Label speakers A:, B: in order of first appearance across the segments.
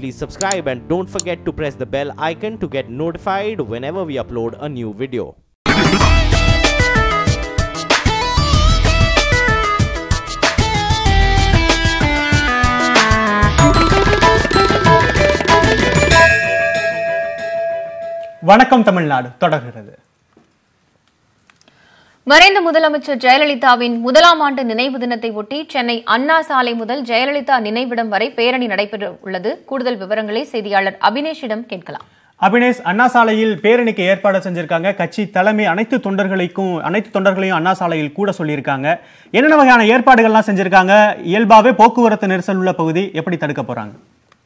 A: please subscribe and don't forget to press the bell icon to get notified whenever we upload a new video.
B: வணக்கம் தமிழ்நாடு தொடர்கிறது
C: மறைந்த முதலமைச்சர் ஜெயலலிதாவின் முதலாம் ஆண்டு நினைவு தினத்தை ஒட்டி சென்னை அண்ணா சாலை முதல் ஜெயலலிதா நினைவிடம் வரை பேரணி நடைபெற உள்ளது கூடுதல் விவரங்களை செய்தியாளர் அபினேஷிடம் கேட்கலாம்
B: அபினேஷ் அண்ணா சாலையில் பேரணிக்கு ஏற்பாடு செஞ்சிருக்காங்க கட்சி தலைமை அனைத்து தொண்டர்களுக்கும் அனைத்து தொண்டர்களையும் அண்ணா சாலையில் கூட சொல்லியிருக்காங்க என்னென்ன வகையான ஏற்பாடுகள்லாம் செஞ்சிருக்காங்க இயல்பாவே போக்குவரத்து நெரிசல் உள்ள பகுதி எப்படி தடுக்க போறாங்க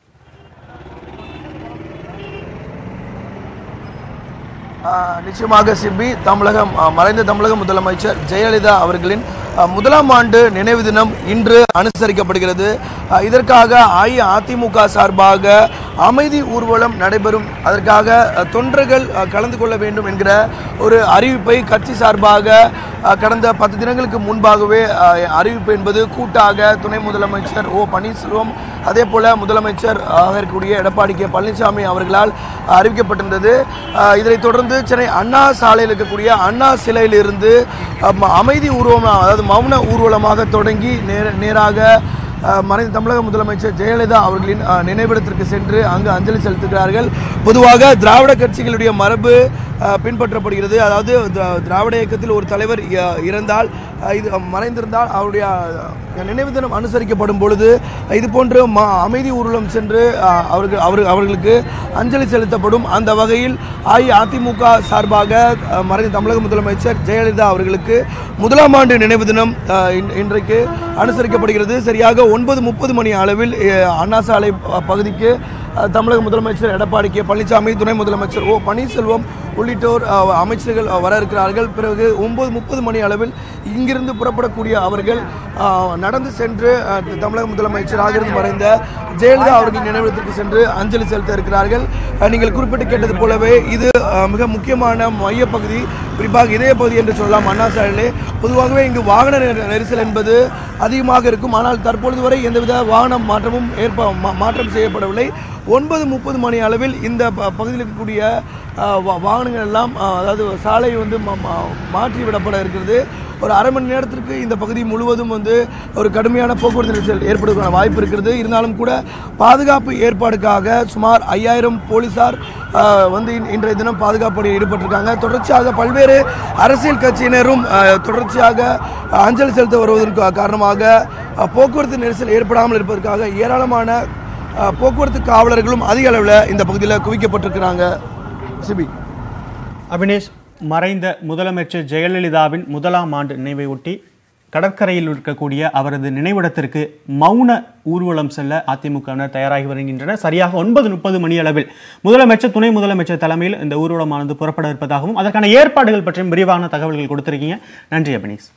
D: ஆஹ் நிச்சயமாக சிபி தமிழகம் ஆஹ் மறைந்த தமிழக முதலமைச்சர் ஜெயலலிதா அவர்களின் ஆஹ் முதலாம் ஆண்டு நினைவு தினம் இன்று அனுசரிக்கப்படுகிறது ஆஹ் இதற்காக அஇஅதிமுக சார்பாக அமைதி ஊர்வலம் நடைபெறும் அதற்காக ஆஹ் தொண்டர்கள் ஆஹ் கலந்து கொள்ள வேண்டும் என்கிற ஒரு அறிவிப்பை கட்சி சார்பாக ஆஹ் கடந்த பத்து தினங்களுக்கு முன்பாகவே ஆஹ் அறிவிப்பு என்பது கூட்டாக துணை முதலமைச்சர் ஓ பன்னீர்செல்வம் அதே போல முதலமைச்சர் ஆக இருக்கக்கூடிய எடப்பாடி கே பழனிசாமி அவர்களால் அறிவிக்கப்பட்டிருந்தது ஆஹ் இதனைத் தொடர்ந்து சென்னை அண்ணா சாலையில் இருக்கக்கூடிய அண்ணா சிலையிலிருந்து அம், அமைதி ஊர்வலம் அதாவது மௌன ஊர்வலமாக தொடங்கி நேர நேராக ஆஹ், மறைந்த தமிழக முதலமைச்சர் ஜெயலலிதா அவர்களின் ஆஹ், நினைவிடத்திற்கு சென்று அங்கு அஞ்சலி செலுத்துகிறார்கள் பொதுவாக திராவிட கட்சிகளுடைய மரபு ஆஹ், பின்பற்றப்படுகிறது அதாவது திரா- திராவிட இயக்கத்தில் ஒரு தலைவர் இ- இறந்தால் ஆஹ், இது மறைந்திருந்தால் அவருடைய ஆஹ், நினைவு தினம் அனுசரிக்கப்படும் பொழுது இது போன்ற ம அமைதி ஊர்வலம் சென்று ஆஹ், அவர்கள் அவர் அவர்களுக்கு அஞ்சலி செலுத்தப்படும் அந்த வகையில் அஇஅதிமுக சார்பாக ஆஹ், மறைந்த தமிழக முதலமைச்சர் ஜெயலலிதா அவர்களுக்கு முதலாம் ஆண்டு நினைவு தினம் ஆஹ், இன்- இன்றைக்கு அனுசரிக்கப்படுகிறது சரியாக ஒன்பது முப்பது மணி அளவில் ஆஹ், அண்ணா சாலை ப- பகுதிக்கு ஆஹ், தமிழக முதலமைச்சர் எடப்பாடி கே பழனிசாமி துணை முதலமைச்சர் ஓ பன்னீர்செல்வம் உள்ளிட்டோர் ஆஹ், அமைச்சர்கள் ஆஹ், வர இருக்கிறார்கள் பிறகு ஒன்பது முப்பது மணி அளவில் இங்கிருந்து புறப்படக்கூடிய அவர்கள் ஆஹ், நடந்து சென்று ஆஹ், தமிழக முதலமைச்சராக இருந்து மறைந்த ஜெயலலிதா அவர்கள் நினைவிடத்திற்கு சென்று அஞ்சலி செலுத்த இருக்கிறார்கள் ஆஹ், நீங்கள் குறிப்பிட்டு கேட்டது போலவே இது ஆஹ், மிக முக்கியமான மையப்பகுதி குறிப்பாக இதய பகுதி என்று சொல்லலாம் அண்ணா சாலையிலே பொதுவாகவே இங்கு வாகன நெ- நெரிசல் என்பது அதிகமாக இருக்கும் ஆனால் தற்பொழுது வரை எந்தவித வாகன மாற்றமும் ஏற்ப மா- மாற்றம் செய்யப்படவில்லை ஒன்பது முப்பது மணி அளவில் இந்த ப- பகுதியில் இருக்கக்கூடிய ஆஹ், வா- வாகனங்கள் எல்லாம் ஆஹ், அதாவது சாலை வந்து மா- மா- மாற்றி விடப்பட இருக்கிறது ஒரு அரை மணி நேரத்திற்கு இந்த பகுதி முழுவதும் வந்து ஒரு கடுமையான போக்குவரத்து நெரிசல் ஏற்படுவதற்கான வாய்ப்பு இருக்கிறது இருந்தாலும் கூட பாதுகாப்பு ஏற்பாடுக்காக சுமார் ஐயாயிரம் போலீசார் ஆஹ், வந்து இன்- இன்றைய தினம் பாதுகாப்பு பணியில் ஈடுபட்டிருக்காங்க தொடர்ச்சியாக பல்வேறு அரசியல் கட்சியினரும் ஆஹ், தொடர்ச்சியாக ஆஹ், அஞ்சலி செலுத்த வருவதற்கு காரணமாக ஆஹ், போக்குவரத்து நெரிசல் ஏற்படாமல் இருப்பதற்காக ஏராளமான ஆஹ், போக்குவரத்து காவலர்களும் அதிக அளவில் இந்த பகுதியில் குவிக்கப்பட்டிருக்கிறாங்க சிபி
B: அபினேஷ் மறைந்த முதலமைச்சர் ஜெயலலிதாவின் முதலாம் ஆண்டு நினைவை ஒட்டி கடற்கரையில் இருக்கக்கூடிய அவரது நினைவிடத்திற்கு மௌன ஊர்வலம் செல்ல அதிமுகவினர் தயாராகி வருகின்றனர் சரியாக ஒன்பது முப்பது மணி அளவில் முதலமைச்சர் துணை முதலமைச்சர் தலைமையில் இந்த ஊர்வலமானது புறப்பட இருப்பதாகவும் அதற்கான ஏற்பாடுகள் பற்றியும் விரிவான தகவல்கள் கொடுத்திருக்கீங்க நன்றி அபினேஷ்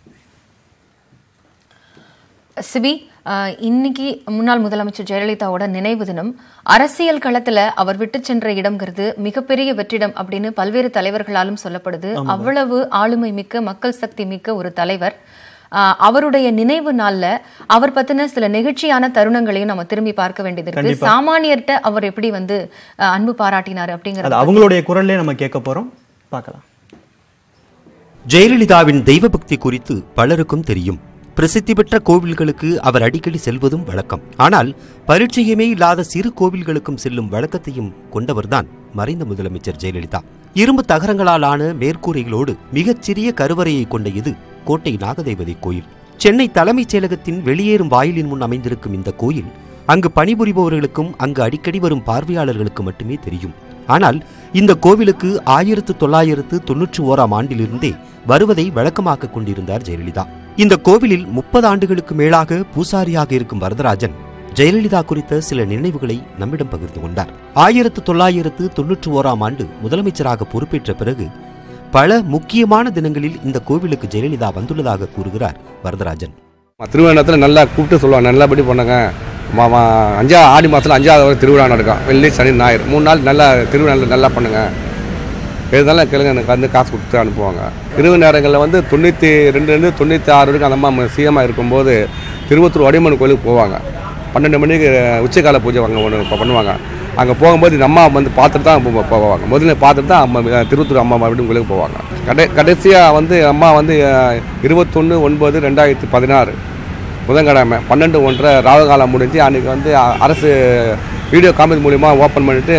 C: சிபி ஆஹ், இன்னைக்கு முன்னாள் முதலமைச்சர் ஜெயலலிதாவோட நினைவு தினம் அரசியல் களத்துல அவர் விட்டு சென்ற இடம்ங்கிறது மிகப்பெரிய வெற்றிடம் அப்படின்னு பல்வேறு தலைவர்களாலும் சொல்லப்படுது அவ்வளவு ஆளுமை மிக்க மக்கள் சக்தி மிக்க ஒரு தலைவர் ஆஹ், அவருடைய நினைவு நாள்ல அவர் பத்தின சில நெகிழ்ச்சியான தருணங்களையும் நம்ம திரும்பி பார்க்க வேண்டியது இருக்கு
B: கண்டிப்பா.
C: சாமானியர்கிட்ட அவர் எப்படி வந்து ஆஹ், அன்பு பாராட்டினாரு
B: அது
C: அப்படிங்கறது
B: அவங்களுடைய குரல்லே நம்ம கேட்க போறோம் பார்க்கலாம்
E: ஜெயலலிதாவின் தெய்வபக்தி குறித்து பலருக்கும் தெரியும் பிரசித்தி பெற்ற கோவில்களுக்கு அவர் அடிக்கடி செல்வதும் வழக்கம் ஆனால் பரிச்சயமே இல்லாத சிறு கோவில்களுக்கும் செல்லும் வழக்கத்தையும் கொண்டவர்தான் மறைந்த முதலமைச்சர் ஜெயலலிதா இரும்பு தகரங்களால் ஆன மேற்கூரைகளோடு மிகச்சிறிய கருவறையை கொண்ட இது கோட்டை நாகதேவதை கோயில் சென்னை தலைமைச் செயலகத்தின் வெளியேறும் வாயிலின் முன் அமைந்திருக்கும் இந்த கோயில் அங்கு பணிபுரிபவர்களுக்கும் அங்கு அடிக்கடி வரும் பார்வையாளர்களுக்கு மட்டுமே தெரியும் ஆனால் இந்த கோவிலுக்கு ஆயிரத்து தொள்ளாயிரத்து தொன்னூற்றி ஓராம் ஆண்டிலிருந்தே வருவதை வழக்கமாக்கிக் கொண்டிருந்தார் ஜெயலலிதா இந்த கோவிலில் முப்பது ஆண்டுகளுக்கு மேலாக பூசாரியாக இருக்கும் வரதராஜன் ஜெயலலிதா குறித்த சில நினைவுகளை நம்மிடம் பகிர்ந்து கொண்டார் ஆயிரத்து தொள்ளாயிரத்து தொன்னூற்றி ஓராம் ஆண்டு முதலமைச்சராக பொறுப்பேற்ற பிறகு பல முக்கியமான தினங்களில் இந்த கோவிலுக்கு ஜெயலலிதா வந்துள்ளதாக கூறுகிறார் வரதராஜன்
F: திருவேணத்தில் நல்லா கூப்பிட்டு சொல்லுவாங்க நல்லபடி பண்ணுங்க மா- மா- அஞ்சா ஆடி மாதத்தில் அஞ்சாவது வரை திருவிழா நடக்கும் வெள்ளி சனி ஞாயிறு மூணு நாள் நல்லா திருவிழா நல்லா பண்ணுங்க எதுனாலும் கேளுங்க எனக்கு வந்து காசு கொடுத்து அனுப்புவாங்க இரவு நேரங்களில் வந்து தொண்ணூற்றி ரெண்டுலேருந்து தொண்ணூற்றி ஆறு வரைக்கும் அந்த அம்மா சிஎம்மாக இருக்கும்போது திருவத்தூர் வடிமன் கோயிலுக்கு போவாங்க பன்னெண்டு மணிக்கு உச்சகால பூஜை அங்கே ஒன்று பண்ணுவாங்க அங்கே போகும்போது இந்த அம்மா வந்து பார்த்துட்டு தான் போ- போவாங்க முதல்ல பார்த்துட்டு தான் அம்மா அஹ், திருவத்தூர் அம்மா வீட்டு உங்களுக்கு போவாங்க கடை கடைசியாக வந்து அம்மா வந்து இருபத்தொன்று ஒன்பது ரெண்டாயிரத்தி பதினாறு புதன்கிழமை பன்னெண்டு ஒன்றரை ராகுகாலம் முடிஞ்சு அன்றைக்கி வந்து அ- அரசு வீடியோ காமெடி மூலிமா ஓப்பன் பண்ணிவிட்டு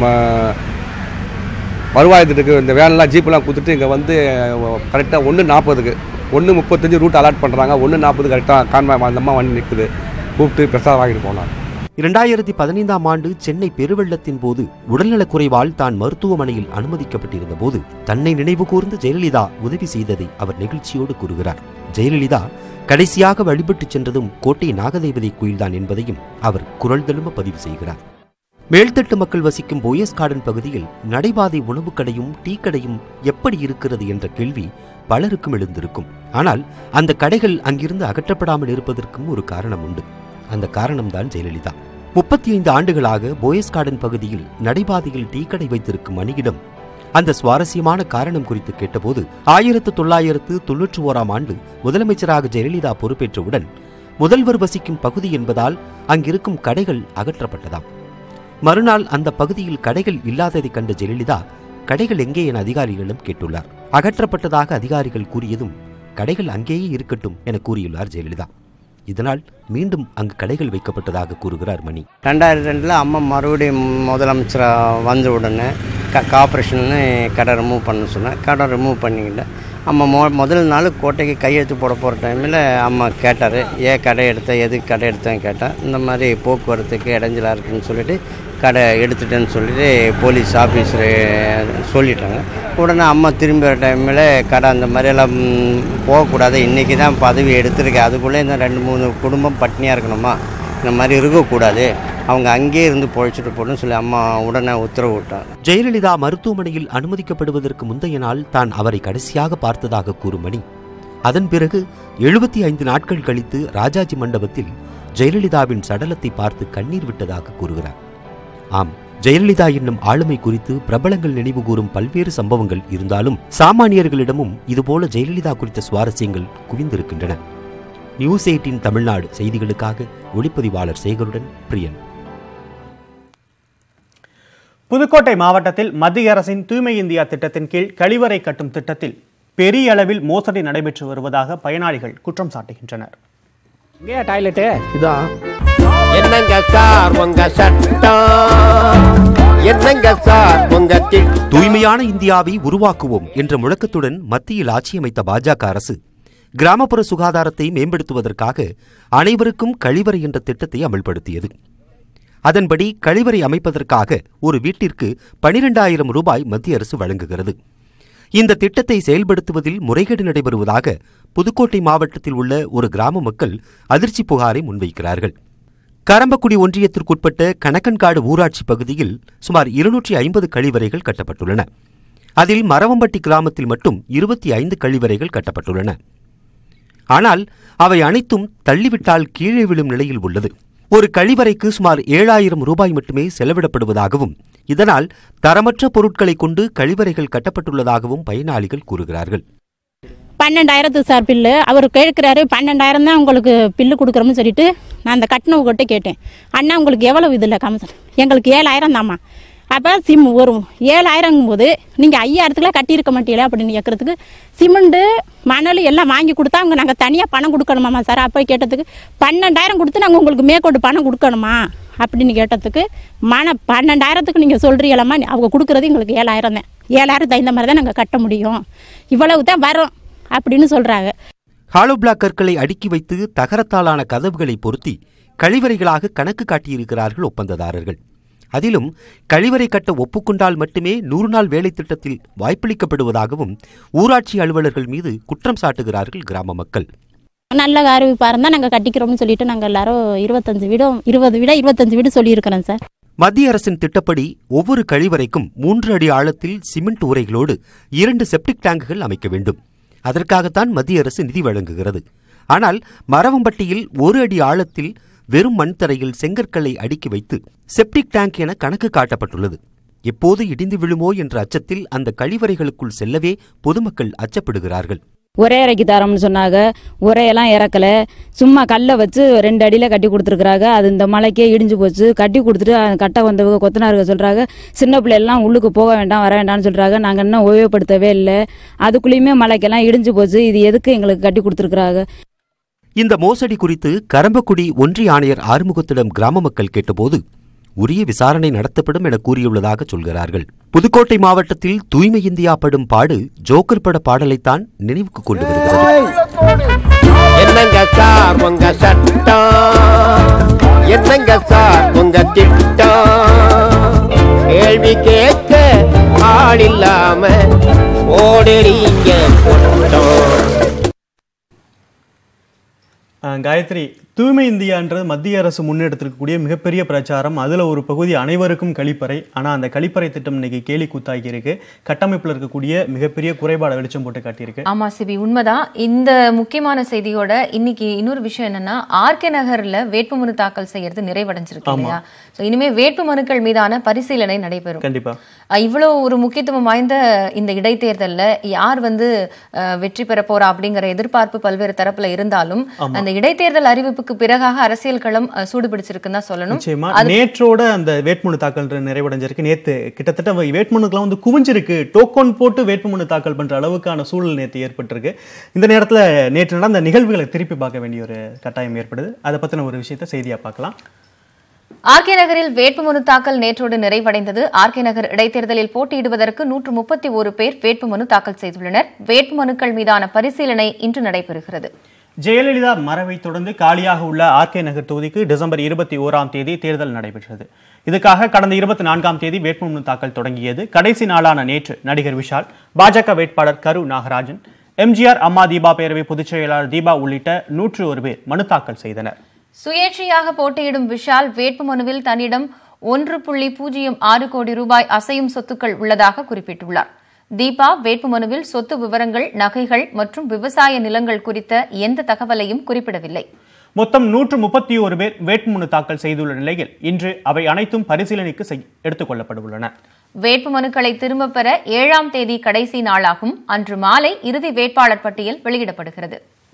F: வருவாய் திட்டத்துக்கு இந்த வேன்லாம் ஜீப்லாம் கொடுத்துட்டு இங்கே வந்து கரெக்டாக ஒன்று நாற்பதுக்கு ஒன்று முப்பத்தஞ்சு ரூட் அலாட் பண்ணுறாங்க ஒன்று நாற்பது கரெக்டாக கான்வாய் அந்த அம்மா வண்டி நிற்குது கூப்பிட்டு பிரசாதம் வாங்கிட்டு போனாங்க
E: இரண்டாயிரத்தி பதினைந்தாம் ஆண்டு சென்னை பெருவெள்ளத்தின் போது உடல்நலக்குறைவால் தான் மருத்துவமனையில் அனுமதிக்கப்பட்டிருந்த போது தன்னை நினைவு கூர்ந்து ஜெயலலிதா உதவி செய்ததை அவர் நெகிழ்ச்சியோடு கூறுகிறார் ஜெயலலிதா கடைசியாக வழிபட்டுச் சென்றதும் கோட்டை நாகதேவதை கோயில்தான் என்பதையும் அவர் குரல் தழும்ப பதிவு செய்கிறார் மேல்தட்டு மக்கள் வசிக்கும் போயஸ் கார்டன் பகுதியில் நடைபாதை உணவுக் கடையும் டீ கடையும் எப்படி இருக்கிறது என்ற கேள்வி பலருக்கும் எழுந்திருக்கும் ஆனால் அந்த கடைகள் அங்கிருந்து அகற்றப்படாமல் இருப்பதற்கும் ஒரு காரணம் உண்டு அந்த காரணம்தான் ஜெயலலிதா முப்பத்தி ஐந்து ஆண்டுகளாக போயஸ் கார்டன் பகுதியில் நடைபாதையில் டீ கடை வைத்திருக்கும் மணியிடம் அந்த சுவாரஸ்யமான காரணம் குறித்து கேட்டபோது ஆயிரத்து தொள்ளாயிரத்து தொன்னூற்றி ஓராம் ஆண்டு முதலமைச்சராக ஜெயலலிதா பொறுப்பேற்றவுடன் முதல்வர் வசிக்கும் பகுதி என்பதால் அங்கிருக்கும் கடைகள் அகற்றப்பட்டதாம் மறுநாள் அந்த பகுதியில் கடைகள் இல்லாததைக் கண்ட ஜெயலலிதா கடைகள் எங்கே என அதிகாரிகளிடம் கேட்டுள்ளார் அகற்றப்பட்டதாக அதிகாரிகள் கூறியதும் கடைகள் அங்கேயே இருக்கட்டும் என கூறியுள்ளார் ஜெயலலிதா இதனால் மீண்டும் அங்கு கடைகள் வைக்கப்பட்டதாக கூறுகிறார் மணி
G: ரெண்டாயிரத்தி ரெண்டில் அம்மா மறுபடியும் முதலமைச்சராக வந்த உடனே க கார்பரேஷன்னு கடை ரிமூவ் பண்ண சொன்னேன் கடை ரிமூவ் பண்ணிக்கிட்டேன் அம்மா மொ முதல் நாள் கோட்டைக்கு கையெழுத்து போட போகிற டைமில் அம்மா கேட்டார் ஏன் கடை எடுத்த எதுக்கு கடை எடுத்தேன்னு கேட்டேன் இந்த மாதிரி போக்குவரத்துக்கு இடைஞ்சலாக இருக்குன்னு சொல்லிட்டு கடை எடுத்துட்டேன்னு சொல்லிட்டு போலீஸ் ஆஃபீஸரு சொல்லிட்டாங்க உடனே அம்மா திரும்பி வர டைமில் கடை அந்த மாதிரியெல்லாம் ம், போகக்கூடாது இன்றைக்கி தான் பதவி எடுத்திருக்கேன் அதுக்குள்ளே இந்த ரெண்டு மூணு குடும்பம் பட்னியாக இருக்கணுமா இந்த மாதிரி இருக்கக்கூடாது அவங்க அங்கேயே இருந்து பொழைச்சிட்டு போகணும்னு சொல்லி அம்மா உடனே உத்தரவு விட்டாங்க
E: ஜெயலலிதா மருத்துவமனையில் அனுமதிக்கப்படுவதற்கு முந்தைய நாள் தான் அவரை கடைசியாக பார்த்ததாக கூறும் மணி அதன் பிறகு எழுபத்தி ஐந்து நாட்கள் கழித்து ராஜாஜி மண்டபத்தில் ஜெயலலிதாவின் சடலத்தை பார்த்து கண்ணீர் விட்டதாக கூறுகிறார் ஆம் ஜெயலலிதா என்னும் ஆளுமை குறித்து பிரபலங்கள் நினைவு கூறும் பல்வேறு சம்பவங்கள் இருந்தாலும் சாமானியர்களிடமும் இதுபோல ஜெயலலிதா குறித்த சுவாரஸ்யங்கள் குவிந்திருக்கின்றன நியூஸ் எயிட்டின் தமிழ்நாடு செய்திகளுக்காக ஒளிப்பதிவாளர் சேகருடன் பிரியன்
B: புதுக்கோட்டை மாவட்டத்தில் மத்திய அரசின் தூய்மை இந்தியா திட்டத்தின் கீழ் கழிவறை கட்டும் திட்டத்தில் பெரிய அளவில் மோசடி நடைபெற்று வருவதாக பயனாளிகள் குற்றம் சாட்டுகின்றனர்
H: இங்கேயா டாய்லெட்டு
I: இதான் என்னங்க சார் உங்க சட்டம் என்னங்க சார் உங்க திட்டம்
E: தூய்மையான இந்தியாவை உருவாக்குவோம் என்ற முழக்கத்துடன் மத்தியில் ஆட்சியமைத்த பாஜக அரசு கிராமப்புற சுகாதாரத்தை மேம்படுத்துவதற்காக அனைவருக்கும் கழிவறை என்ற திட்டத்தை அமல்படுத்தியது அதன்படி கழிவறை அமைப்பதற்காக ஒரு வீட்டிற்கு பனிரெண்டாயிரம் ரூபாய் மத்திய அரசு வழங்குகிறது இந்த திட்டத்தை செயல்படுத்துவதில் முறைகேடு நடைபெறுவதாக புதுக்கோட்டை மாவட்டத்தில் உள்ள ஒரு கிராம மக்கள் அதிர்ச்சி புகாரை முன்வைக்கிறார்கள் கரம்பக்குடி ஒன்றியத்திற்குட்பட்ட கணக்கன்காடு ஊராட்சி பகுதியில் சுமார் இருநூற்றி ஐம்பது கழிவறைகள் கட்டப்பட்டுள்ளன அதில் மரவம்பட்டி கிராமத்தில் மட்டும் இருபத்தி ஐந்து கழிவறைகள் கட்டப்பட்டுள்ளன ஆனால் அவை அனைத்தும் தள்ளிவிட்டால் கீழே விழும் நிலையில் உள்ளது ஒரு கழிவறைக்கு சுமார் ஏழாயிரம் ரூபாய் மட்டுமே செலவிடப்படுவதாகவும் இதனால் தரமற்ற பொருட்களை கொண்டு கழிவறைகள் கட்டப்பட்டுள்ளதாகவும் பயனாளிகள் கூறுகிறார்கள்
J: பன்னெண்டாயிரத்து சார் பில்லு அவர் கேட்குறாரு பன்னெண்டாயிரம் தான் உங்களுக்கு பில்லு கொடுக்குறோம்னு சொல்லிட்டு நான் அந்த கட்டினவங்கிட்ட கேட்டேன் அண்ணா உங்களுக்கு எவ்வளவு இதில் கமிஷன் எங்களுக்கு ஏழாயிரம் தாம்மா அப்போ சிம் ஒரு ஏழாயிரங்கும் போது நீங்கள் ஐயாயிரத்துக்குலாம் கட்டியிருக்க மாட்டீங்களா அப்படின்னு கேட்குறதுக்கு சிமெண்ட்டு மணல் எல்லாம் வாங்கி கொடுத்தா அவங்க நாங்கள் தனியாக பணம் கொடுக்கணுமாம்மா சார் அப்போ கேட்டதுக்கு பன்னெண்டாயிரம் கொடுத்து நாங்கள் உங்களுக்கு மேற்கொண்டு பணம் கொடுக்கணுமா அப்படின்னு கேட்டதுக்கு மன பன்னெண்டாயிரத்துக்கு நீங்கள் சொல்கிறீங்களாம்மா அவங்க கொடுக்குறது எங்களுக்கு ஏழாயிரம் தான் ஏழாயிரம் தகுந்த மாதிரி தான் நாங்கள் கட்ட முடியும் இவ்வளவு தான் வரும் அப்படின்னு சொல்கிறாங்க
E: ஹாலோ பிளாக் கற்களை அடுக்கி வைத்து தகரத்தாலான கதவுகளை பொருத்தி கழிவறைகளாக கணக்கு காட்டியிருக்கிறார்கள் ஒப்பந்ததாரர்கள் அதிலும் கழிவறை கட்ட ஒப்புக்கொண்டால் மட்டுமே நூறு நாள் வேலை திட்டத்தில் வாய்ப்பளிக்கப்படுவதாகவும் ஊராட்சி அலுவலர்கள் மீது குற்றம் சாட்டுகிறார்கள் கிராம மக்கள்
J: நல்ல அறிவிப்பாக இருந்தால் நாங்கள் கட்டிக்கிறோம்னு சொல்லிட்டு நாங்கள் எல்லாரும் இருபத்தஞ்சு வீடும் இருபது வீட இருபத்தஞ்சு வீடு சொல்லியிருக்கிறோம் சார்
E: மத்திய அரசின் திட்டப்படி ஒவ்வொரு கழிவறைக்கும் மூன்று அடி ஆழத்தில் சிமெண்ட் உரைகளோடு இரண்டு செப்டிக் டேங்குகள் அமைக்க வேண்டும் அதற்காகத்தான் மத்திய அரசு நிதி வழங்குகிறது ஆனால் மரவம்பட்டியில் ஒரு அடி ஆழத்தில் வெறும் மண் தரையில் செங்கற்களை அடுக்கி வைத்து செப்டிக் டேங்க் என கணக்கு காட்டப்பட்டுள்ளது எப்போது இடிந்து விழுமோ என்ற அச்சத்தில் அந்த கழிவறைகளுக்குள் செல்லவே பொதுமக்கள் அச்சப்படுகிறார்கள்
K: ஒரே இறக்கி தரோம்னு சொன்னாங்க உரையெல்லாம் இறக்கல சும்மா கல்லை வச்சு ரெண்டு அடியில் கட்டி கொடுத்துருக்குறாங்க அது இந்த மலைக்கே இடிஞ்சு போச்சு கட்டி கொடுத்துட்டு அந்த கட்டை வந்தவங்க கொத்தனாருங்க சொல்கிறாங்க சின்ன பிள்ளைலாம் உள்ளுக்கு போக வேண்டாம் வர வேண்டாம்னு சொல்கிறாங்க நாங்கள் இன்னும் உபயோகப்படுத்தவே இல்லை அதுக்குள்ளேயுமே மலைக்கெல்லாம் இடிஞ்சு போச்சு இது எதுக்கு எங்களுக்கு கட்டி கொடுத்துருக்குறாங்க
E: இந்த மோசடி குறித்து கரம்பக்குடி ஒன்றிய ஆணையர் ஆறுமுகத்திடம் கிராம மக்கள் கேட்டபோது உரிய விசாரணை நடத்தப்படும் என கூறியுள்ளதாக சொல்கிறார்கள் புதுக்கோட்டை மாவட்டத்தில் தூய்மை இந்தியா படும் பாடு ஜோக்கர் பட பாடலைத்தான் நினைவுக்கு கொண்டு வருகிறது
I: என்னங்க சார் உங்க சட்டம் என்னங்க சார் உங்க திட்டம் கேள்வி கேட்க ஆள் இல்லாம ஓடுறீங்க கொட்டம்
B: அஹ் காயத்ரி தூய்மை இந்தியான்றது மத்திய அரசு முன்னெடுத்திருக்கக்கூடிய மிகப்பெரிய பிரச்சாரம் அதுல ஒரு பகுதி அனைவருக்கும் கழிப்பறை ஆனா அந்த கழிப்பறை திட்டம் இன்னைக்கு கேலி கூத்தாகி இருக்கு கட்டமைப்புல இருக்கக்கூடிய மிகப்பெரிய குறைபாடை வெளிச்சம் போட்டு காட்டியிருக்கு
C: ஆமா சிபி உண்மைதான் இந்த முக்கியமான செய்தியோட இன்னைக்கு இன்னொரு விஷயம் என்னன்னா ஆர்கே நகர்ல வேட்புமனு தாக்கல் செய்யறது நிறைவடைஞ்சிருக்கு
B: ஆமா.
C: இல்லையா So, இனிமே வேட்புமனுக்கள் மீதான பரிசீலனை நடைபெறும்
B: கண்டிப்பா
C: அஹ் இவ்வளவு ஒரு முக்கியத்துவம் வாய்ந்த இந்த இடைத்தேர்தல்ல யார் வந்து அஹ், வெற்றி பெற போறா அப்படிங்கிற எதிர்பார்ப்பு பல்வேறு தரப்புல இருந்தாலும்
B: ஆமா.
C: அந்த இடைத்தேர்தல் அறிவிப்புக்கு பிறகாக அரசியல் களம் அஹ், சூடுபிடிச்சிருக்குன்னு தான் சொல்லணும்
B: நிச்சயமா
C: அது
B: நேற்றோட அந்த வேட்புமனு தாக்கல் நிறைவடைஞ்சிருக்கு நேத்து கிட்டத்தட்ட வே- வேட்புமனுக்கெல்லாம் வந்து குவிஞ்சிருக்கு டோக்கன் போட்டு வேட்புமனு தாக்கல் பண்ற அளவுக்கான சூழல் நேற்று ஏற்பட்டிருக்கு இந்த நேரத்துல நேற்று நடந்த நிகழ்வுகளை திருப்பி பார்க்க வேண்டிய ஒரு கட்டாயம் ஏற்படுது அதை பத்தின ஒரு விஷயத்தை செய்தியா பார்க்கலாம்
C: ஆர்கே நகரில் வேட்புமனு தாக்கல் நேற்றோடு நிறைவடைந்தது ஆர்கே நகர் இடைத்தேர்தலில் போட்டியிடுவதற்கு நூற்று முப்பத்தி ஒரு பேர் வேட்புமனு தாக்கல் செய்துள்ளனர் வேட்புமனுக்கள் மீதான பரிசீலனை இன்று நடைபெறுகிறது
B: ஜெயலலிதா மறைவை தொடர்ந்து காலியாக உள்ள ஆர்கே நகர் தொகுதிக்கு டிசம்பர் இருபத்தி ஓராம் தேதி தேர்தல் நடைபெற்றது இதுக்காக கடந்த இருபத்தி நான்காம் தேதி வேட்புமனு தாக்கல் தொடங்கியது கடைசி நாளான நேற்று நடிகர் விஷால் பாஜக வேட்பாளர் கரு நாகராஜன் எம்ஜிஆர் அம்மா தீபா பேரவை பொதுச் செயலாளர் தீபா உள்ளிட்ட நூற்று ஒரு பேர் மனு தாக்கல் செய்தனர்
C: சுயேட்சையாக போட்டியிடும் விஷால் வேட்புமனுவில் தன்னிடம் ஒன்று புள்ளி பூஜ்ஜியம் ஆறு கோடி ரூபாய் அசையும் சொத்துக்கள் உள்ளதாக குறிப்பிட்டுள்ளார் தீபா வேட்புமனுவில் சொத்து விவரங்கள் நகைகள் மற்றும் விவசாய நிலங்கள் குறித்த எந்த தகவலையும் குறிப்பிடவில்லை
B: மொத்தம் நூற்று முப்பத்தி ஒரு பேர் வேட்புமனு தாக்கல் செய்துள்ள நிலையில் இன்று அவை அனைத்தும் பரிசீலனைக்கு செய்- எடுத்துக் கொள்ளப்பட உள்ளன
C: வேட்புமனுக்களை திரும்பப் பெற ஏழாம் தேதி கடைசி நாளாகும் அன்று மாலை இறுதி வேட்பாளர் பட்டியல் வெளியிடப்படுகிறது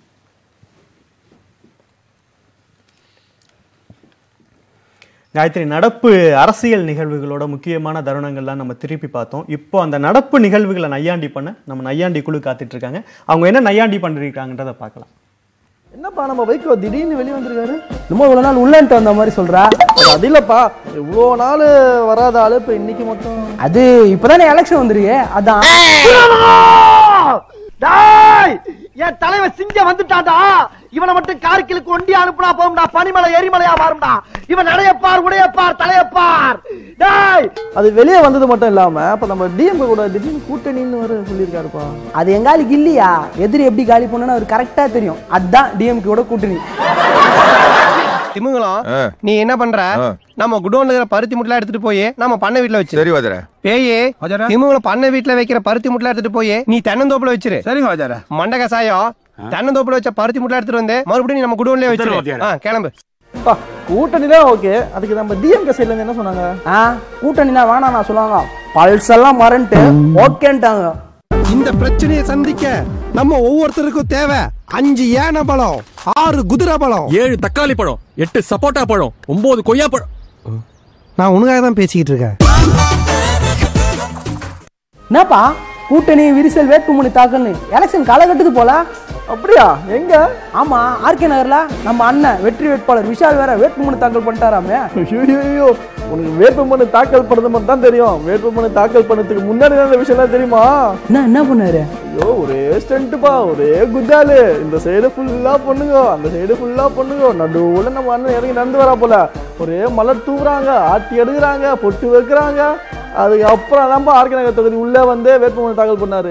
B: காயத்ரி நடப்பு அரசியல் நிகழ்வுகளோட முக்கியமான தருணங்கள்லாம் நம்ம திருப்பி பார்த்தோம் இப்போ அந்த நடப்பு நிகழ்வுகளை நையாண்டி பண்ண நம்ம நையாண்டி குழு காத்துட்டு இருக்காங்க அவங்க என்ன நையாண்டி பண்ணிருக்காங்கன்றத பார்க்கலாம்
L: என்னப்பா நம்ம வைக்கோ திடீர்னு வெளியே வந்திருக்காரு நம்ம இவ்வளோ நாள் உள்ளன்ட்டு வந்த மாதிரி சொல்றா அது இல்லப்பா இவ்வளோ நாள் வராத ஆளு இப்போ இன்னைக்கு மட்டும் அது இப்போதானே எலெக்ஷன் வந்துருக்கு அதான்
M: டேய் என் தலைவன் சிங்க வந்துட்டான்டா இவனை மட்டும் கார்கிலுக்கு ஒண்டி அனுப்புனா போகும்டா பனிமலை எரிமலையா மாறும்டா இவன் நடையப்பார் உடையப்பார் தலையப்பார் டேய்
L: அது வெளியே வந்தது மட்டும் இல்லாம அப்ப நம்ம டிஎம்கே கூட திடீர்னு கூட்டணின்னு வர சொல்லியிருக்காருப்பா அது எங்காலிக்கு இல்லையா எதிரி எப்படி காலி பண்ணணும்னு அவர் கரெக்டா தெரியும் அதுதான் டிஎம்கே கூட கூட்டணி
N: திமுங்கலம் நீ என்ன பண்ற நம்ம குடோன்ல இருக்கிற பருத்தி முட்டலாம் எடுத்துட்டு போய் நம்ம பண்ணை வீட்டுல வச்சு
O: சரி வாஜர
N: பேயே திமுங்கலம் பண்ணை வீட்டுல வைக்கிற பருத்தி முட்டலாம் எடுத்துட்டு போய் நீ தென்னந்தோப்புல வச்சிரு
O: சரி வாஜர
N: மண்ட கசாயம் தென்னந்தோப்புல வச்ச பருத்தி முட்டலாம் எடுத்துட்டு வந்து மறுபடியும் நீ நம்ம குடோன்லயே
O: சரி,
N: வச்சிரு
O: வாத்தியாரே.
N: ஆ, கிளம்பு
L: அப்பா கூட்டணி தான் ஓகே அதுக்கு நம்ம டிஎம்கே சைட்ல இருந்து என்ன சொன்னாங்க ஆ கூட்டணினா வேணாம் நான் சொல்லுவாங்க பல்ஸ் எல்லாம் மறந்துட்டு ஓகேன்ட்டாங்க
P: இந்த பிரச்சனையை சந்திக்க நம்ம ஒவ்வொருத்தருக்கும் தேவை அஞ்சு ஏன பழம் ஆறு குதிரை பழம்
Q: ஏழு தக்காளி பழம் எட்டு சப்போட்டா பழம் ஒன்பது கொய்யா பழம்
P: நான் உனக்காக தான் பேசிக்கிட்டு இருக்கேன்
L: என்னப்பா கூட்டணி விரிசல் வேட்புமனு தாக்கல்னு எலெக்ஷன் காலகட்டத்துக்கு போல அப்படியா எங்க ஆமா ஆர்கே நகர்ல நம்ம அண்ணன் வெற்றி வேட்பாளர் விஷால் வேற வேட்புமனு தாக்கல் பண்ணிட்டாராமே ஐயோ உனக்கு வேட்புமனு தாக்கல் பண்ணது மட்டும் தான் தெரியும் வேட்புமனு தாக்கல் பண்ணதுக்கு முன்னாடி அந்த விஷயம்லாம் தெரியுமா என்ன என்ன பண்ணாரு ஐயோ ஒரே ஸ்டண்ட்டுப்பா ஒரே குஜாலு இந்த சைடு ஃபுல்லா பண்ணுங்க அந்த சைடு ஃபுல்லா பண்ணுங்க நடுவுல நம்ம அண்ணன் இறங்கி நடந்து வரா போல ஒரே மலர் தூவுறாங்க ஆட்டி எடுக்கிறாங்க பொட்டு வைக்கிறாங்க அதுக்கு அப்புறம் தான் ஆர்கே நகர் தொகுதி உள்ள வந்து வேட்புமனு தாக்கல் பண்ணாரு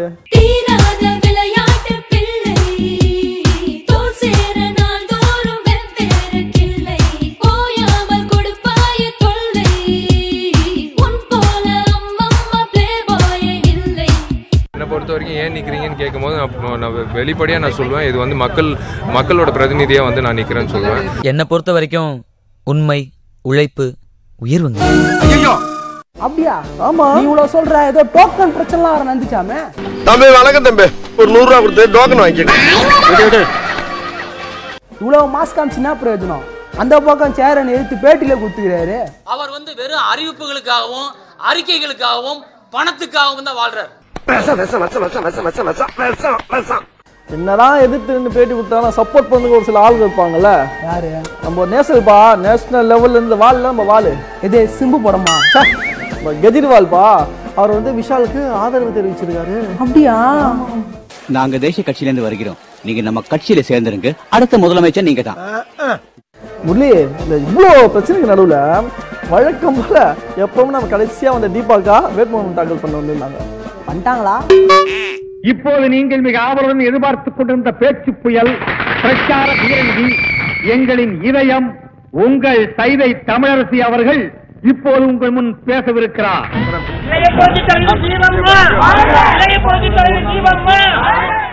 R: என்னை பொறுத்த வரைக்கும் ஏன் நிற்கிறீங்கன்னு கேட்கும்போது நான் நான் வெளிப்படையாக நான் சொல்லுவேன் இது வந்து மக்கள் மக்களோட பிரதிநிதியாக வந்து நான் நிற்கிறேன்னு சொல்லுவேன்
S: என்னை பொறுத்த வரைக்கும் உண்மை உழைப்பு உயர்வுங்க
L: அப்படியா ஆமா நீ இவ்வளவு சொல்ற ஏதோ டோக்கன் பிரச்சனை வர நந்துச்சாமே
O: தம்பி வணக்கம் தம்பி
M: ஒரு நூறு ரூபா கொடுத்து டோக்கன் வாங்கிக்கோங்க
L: இவ்வளவு மாஸ் காமிச்சு என்ன பிரயோஜனம் அந்த பக்கம் சேரை நிறுத்தி பேட்டியில கொடுத்துக்கிறாரு
O: அவர் வந்து வெறும் அறிவிப்புகளுக்காகவும் அறிக்கைகளுக்காகவும் பணத்துக்காகவும் தான் வாழ்றாரு
M: விஷம் விஷம் விஷம் விஷம் விஷம் விஷம் விஷம் விஷம் விஷம்
T: என்னதான் எதிர்த்து நின்று பேட்டி கொடுத்தாலும் சப்போர்ட் பண்ணுங்க ஒரு சில ஆளுங்க இருப்பாங்கல்ல
L: யாரு
T: நம்ம நேஷனல்பா நேஷனல் லெவல்ல இருந்து வால் நம்ம வால்
L: இது சிம்பு படமா
T: கெஜ்ரிவால்பா அவர் வந்து விஷாலுக்கு ஆதரவு தெரிவிச்சிருக்காரு
L: அப்படியா
U: நாங்க தேசிய கட்சியில இருந்து வருகிறோம் நீங்க நம்ம கட்சியில சேர்ந்துருங்க அடுத்த முதலமைச்சர் நீங்க தான்
T: முரளி இந்த இவ்வளோ பிரச்சனைக்கு நடுவுல வழக்கம் போல எப்பவும் நம்ம கடைசியா வந்த தீபாக்கா வேட்புமனு தாக்கல் பண்ண வந்திருந்தாங்க
L: பண்ணிட்டாங்களா
V: இப்போது நீங்கள் மிக ஆவலுடன் எதிர்பார்த்துக் கொண்டிருந்த பேச்சு புயல் பிரச்சார பீரங்கி எங்களின் இதயம் உங்கள் சைதை தமிழரசி அவர்கள் இப்போது உங்கள் முன் பேசவிருக்கிறார்
W: இளைய புரட்சி தலைவி ஜீவம்மா இளைய புரட்சி தலைவி ஜீவம்மா